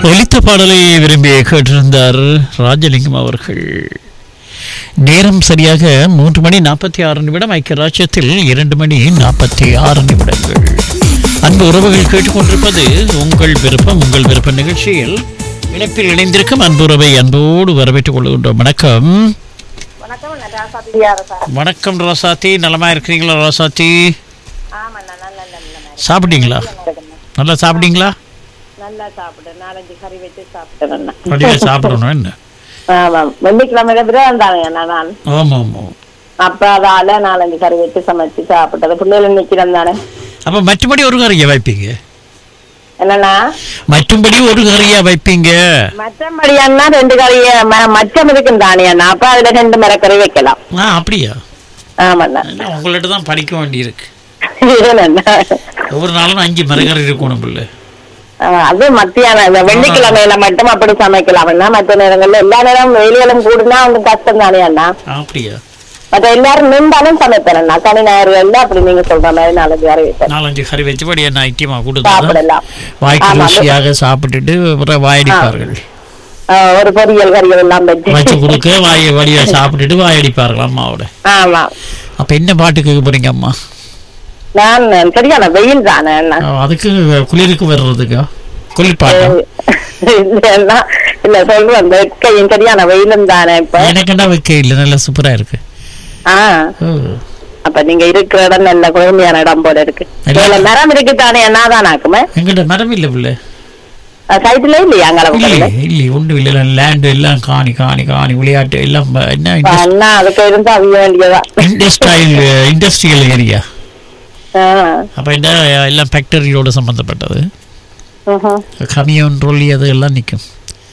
ஒலித்த பாடலை விரும்பி கேட்டிருந்தார் ராஜலிங்கம் அவர்கள் நேரம் சரியாக மூன்று மணி நாற்பத்தி ஆறு நிமிடம் ஐக்கிய ராஜ்யத்தில் இரண்டு மணி நாற்பத்தி ஆறு நிமிடங்கள் அன்பு உறவுகள் கேட்டுக்கொண்டிருப்பது உங்கள் விருப்பம் உங்கள் விருப்ப நிகழ்ச்சியில் இணைப்பில் இணைந்திருக்கும் அன்புறவை அன்போடு வரவேற்றுக் கொள்கின்றோம் வணக்கம் வணக்கம் நான் ராசா பிரியார சார் வணக்கம் ரோசாத்தி நலமா இருக்கிறீங்களா ரோசாத்தி ஆமாண்ணா நல்ல நல்ல நல்ல சாப்பிட்டீங்களா நல்லா சாப்பிட்டீங்களா நல்லா சாப்பிடு நாலஞ்சு கறி வச்சு சாப்பிட்டேன் வடிவே சாப்பிடணும் என்ன ஆமாம் வெள்ளிக்கிழமையில பிறகு வந்தாங்க நான் ஆமாம் ஆமாம் அப்ப அதால நாலஞ்சு கறி வச்சு சமைச்சு சாப்பிட்டது பிள்ளைகள் நிக்கிறேன் தானே அப்போ மற்றபடி ஒரு கறியை வைப்பீங்க என்னன்னா மற்றும்படி ஒரு கறியா வைப்பீங்க மற்றபடியான்னா ரெண்டு கறிய ம- மச்சம் இருக்கும் தானே அண்ணா அப்ப அதுல ரெண்டு மரக்கறி வைக்கலாம் ஆ அப்படியா ஆமாண்ணா என்ன உங்கள்கிட்ட தான் படிக்க வேண்டியிருக்கு ஏனண்ணா ஒவ்வொரு நாளும் அஞ்சு மரக்கறி இருக்கணும் பிள்ளை ஆ, அது மத்தியானம் இந்த வெள்ளிக்கிழமையில மட்டும் அப்படி சமைக்கலாம்னா மற்ற நேரங்கள்ல எல்லா நேரம் வெயிலும் கூடுனா வந்து கஷ்டம் தானே அண்ணா அப்படியா மற்ற எல்லாரும் நின்றாலும் சமைப்பேன் அண்ணா சனி ஞாயிறுகள்ல அப்படி நீங்க சொல்ற மாதிரி நாலஞ்சு கறி வைப்பேன் நாலஞ்சு கறி வச்சபடி என்ன ஐக்கியமாக கொடுத்தா சாப்பிடலாம் வாய்க்கு ஆமா. ருசியாக சாப்பிட்டுட்டு அப்புறம் வாயடிப்பார்கள் ஆ, ஒரு பொரியல் கறிகள் எல்லாம் வச்சு வச்சு கொடுக்க வாய் வடிவ சாப்பிட்டுட்டு வாயடிப்பார்கள் அம்மாவோட ஆமா அப்ப என்ன பாட்டு கேட்க போறீங்க அம்மா நான் சரியான வெயில் தானே அண்ணா ஆ, அதுக்கு குளிருக்கு வர்றதுக்கா குளிர்பாட்டா இல்லைன்னா இல்ல சொல்றேன் இந்த வெக்கையும் சரியான வெயிலும் தானே இப்ப எனக்குண்டா வைக்க இல்லை நல்லா சூப்பரா இருக்கு ஆ ஓ. அப்ப நீங்க இருக்கிற இடம் நல்ல குழுமையான இடம் போல இருக்கு இல்ல. இதுல மரம் இருக்கு தானே என்ன தான் ஆக்குமே எங்கிட்ட மரம் இல்லை பிள்ளை சைட்ல இல்லையா இல்லையே அங்கே இல்லை ஒன்றும் இல்லை லேண்டு எல்லாம் காணி காணி காணி விளையாட்டு எல்லாம் ப- என்ன அண்ணா அதுக்கு இருந்து அவிய வேண்டியதா இண்டஸ்ட்ரியல் இண்டஸ்ட்ரியல் ஏரியா ஆ. அப்போ என்ன எல்லாம் ஃபேக்டரியோட சம்மந்தப்பட்டது ம்ஹும். கமியோன் ட்ரோலி அது எல்லாம் நிற்கும்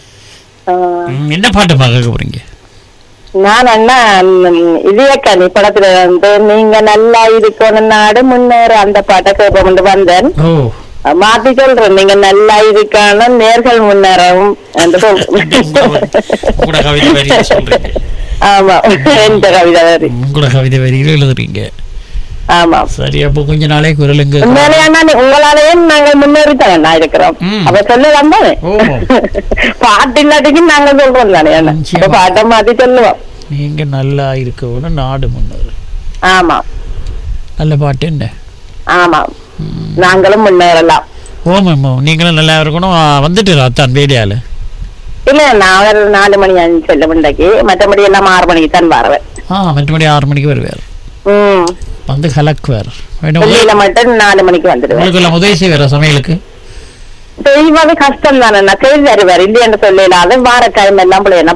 ஆ. என்ன பாட்டுமா கேட்க போறீங்க நான் அண்ணா ம், இதயக்கனி படத்துல வந்து நீங்க நல்லா இருக்கணும் நாடு முன்னேற அந்த பாட்டை கேட்போம் வந்தேன் ஓ மாத்தி சொல்றேன் நீங்க நல்லா இருக்கணும் நேர்கள் முன்னேறவும் என்று சொல்றேன். உங்களோட கவிதை வரி சொல்றீங்க ஆமா எந்த கவிதை வரி உங்களோட கவிதை வரியில் எழுதுறீங்க ஆமா சரி அப்போ கொஞ்ச நாளே குரலுங்க உண்மையிலேயாண்ணா நீ- உங்களாலேயே நாங்கள் முன்னேறித்தான் அண்ணா இருக்கிறோம் ம். அப்ப சொல்லலாம் தானே ஓ. பாட்டு இல்லாட்டிக்கு நாங்க சொல்றோம் தானே அண்ணா நிச்சயமா. அப்ப பாட்டை மாத்தி சொல்லுவோம் நீங்க நல்லா இருக்கணும் நாடு முன்னேறு ஆமா நல்ல பாட்டு என்ன ஆமா நாங்களும் முன்னேறலாம் ஓமாம் நீங்களும் நல்லா இருக்கணும் ஆ, வந்துட்டு அத்தான் வேலையால இல்ல நான் ஒரு நாலு மணி அஞ்சு செல்ல முண்டைக்கு மற்றபடி எல்லாம் ஆறு மணிக்கு தான் வரவேன் ஆ மற்றபடி ஆறு மணிக்கு வருவார் ம் வந்து கலக்குவார் வேணும் வெள்ளியில மட்டும் நாலு மணிக்கு வந்துடுவேன் உங்களுக்கு எல்லாம் உதவி செய்வாரா சமையலுக்கு செய்வது கஷ்டம் தானே நான் செய்து தருவார் இல்லையென்று சொல்லல அது வார டைம் எல்லாம் பிள்ளை